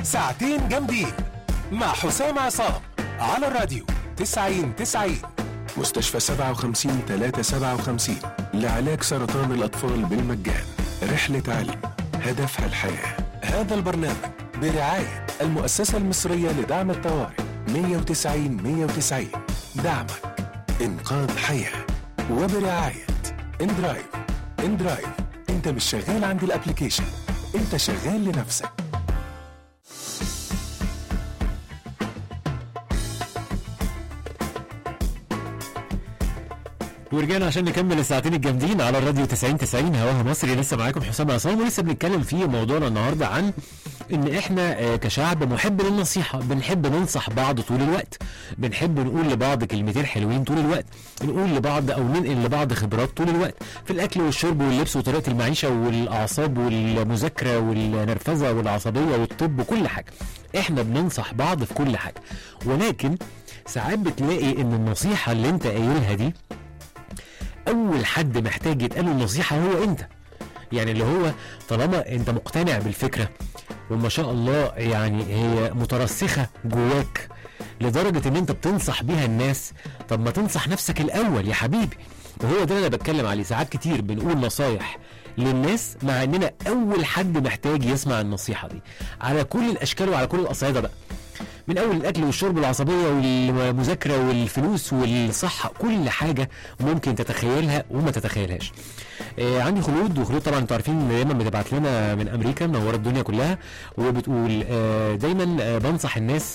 ساعتين جامدين مع حسام عصام على الراديو 90 90 مستشفى 57 357 لعلاج سرطان الأطفال بالمجان رحلة علم هدفها الحياة هذا البرنامج برعاية المؤسسة المصرية لدعم الطوارئ 190 190 دعمك إنقاذ حياة وبرعاية اندرايف اندرايف انت مش شغال عند الابليكيشن انت شغال لنفسك ورجعنا عشان نكمل الساعتين الجامدين على الراديو 90 90 هواها مصري لسه معاكم حسام عصام ولسه بنتكلم في موضوعنا النهارده عن ان احنا آه، كشعب محب للنصيحه بنحب ننصح بعض طول الوقت بنحب نقول لبعض كلمتين حلوين طول الوقت نقول لبعض او ننقل لبعض خبرات طول الوقت في الاكل والشرب واللبس وطريقه المعيشه والاعصاب والمذاكره والنرفزه والعصبيه والطب وكل حاجه احنا بننصح بعض في كل حاجه ولكن ساعات بتلاقي ان النصيحه اللي انت قايلها دي اول حد محتاج يتقال له النصيحه هو انت يعني اللي هو طالما انت مقتنع بالفكره وما شاء الله يعني هي مترسخه جواك لدرجه ان انت بتنصح بيها الناس طب ما تنصح نفسك الاول يا حبيبي وهو ده اللي انا بتكلم عليه ساعات كتير بنقول نصايح للناس مع اننا اول حد محتاج يسمع النصيحه دي على كل الاشكال وعلى كل الاصعده بقى من اول الاكل والشرب والعصبيه والمذاكره والفلوس والصحه كل حاجه ممكن تتخيلها وما تتخيلهاش آه عندي خلود وخلود طبعا انتوا عارفين إن دايما بتبعت لنا من امريكا منوره الدنيا كلها وبتقول آه دايما آه بنصح الناس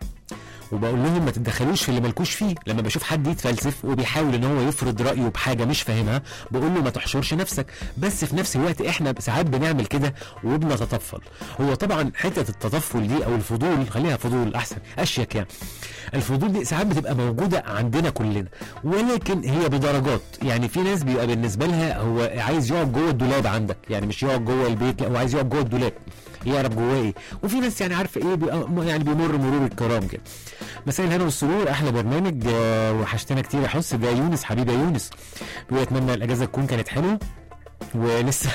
وبقول لهم ما تتدخلوش في اللي مالكوش فيه لما بشوف حد يتفلسف وبيحاول ان هو يفرض رايه بحاجه مش فاهمها بقول له ما تحشرش نفسك بس في نفس الوقت احنا ساعات بنعمل كده وبنتطفل هو طبعا حته التطفل دي او الفضول خليها فضول احسن اشيك يعني الفضول دي ساعات بتبقى موجوده عندنا كلنا ولكن هي بدرجات يعني في ناس بيبقى بالنسبه لها هو عايز يقعد جوه الدولاب عندك يعني مش يقعد جوه البيت لا هو عايز يقعد جوه الدولاب يعرف جواه ايه وفي ناس يعني عارفه ايه بيبقى يعني بيمر مرور الكرام كده مساء الهنا والسرور احلى برنامج آه، وحشتنا كتير يا حس ده يونس حبيبي يا يونس بيقول اتمنى الاجازه تكون كانت حلوه ولسه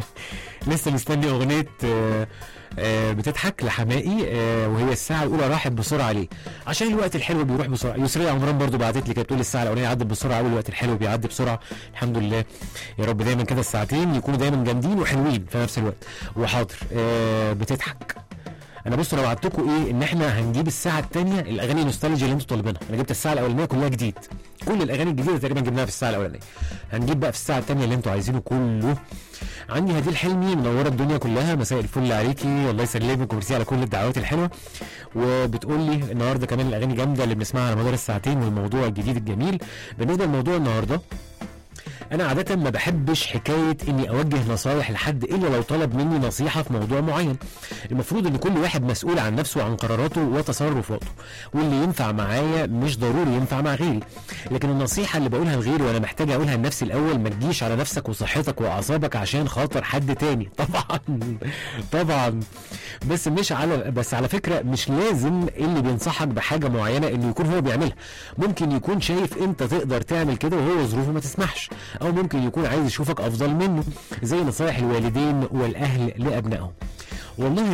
لسه مستني اغنيه آه، آه، بتضحك لحمائي آه، وهي الساعه الاولى راحت بسرعه ليه عشان الوقت الحلو بيروح بسرعه يسرية عمران برضو بعتت لي كانت بتقول الساعه الاولانيه عدت بسرعه قوي الوقت الحلو بيعدي بسرعه الحمد لله يا رب دايما كده الساعتين يكونوا دايما جامدين وحلوين في نفس الوقت وحاضر آه، بتضحك انا بصوا انا وعدتكم ايه ان احنا هنجيب الساعه الثانيه الاغاني النوستالجيا اللي انتوا طالبينها انا جبت الساعه الاولانيه كلها جديد كل الاغاني الجديده تقريبا جبناها في الساعه الاولانيه هنجيب بقى في الساعه الثانيه اللي انتوا عايزينه كله عندي هديل حلمي منوره الدنيا كلها مساء الفل عليكي الله يسلمك وميرسي على كل الدعوات الحلوه وبتقول لي النهارده كمان الاغاني جامده اللي بنسمعها على مدار الساعتين والموضوع الجديد الجميل بالنسبه لموضوع النهارده انا عاده ما بحبش حكايه اني اوجه نصايح لحد الا لو طلب مني نصيحه في موضوع معين المفروض ان كل واحد مسؤول عن نفسه وعن قراراته وتصرفاته واللي ينفع معايا مش ضروري ينفع مع غيري لكن النصيحه اللي بقولها لغيري وانا محتاج اقولها لنفسي الاول ما تجيش على نفسك وصحتك واعصابك عشان خاطر حد تاني طبعا طبعا بس مش على بس على فكره مش لازم اللي بينصحك بحاجه معينه انه يكون هو بيعملها ممكن يكون شايف انت تقدر تعمل كده وهو ظروفه ما تسمحش او ممكن يكون عايز يشوفك افضل منه زي نصايح الوالدين والاهل لابنائهم والله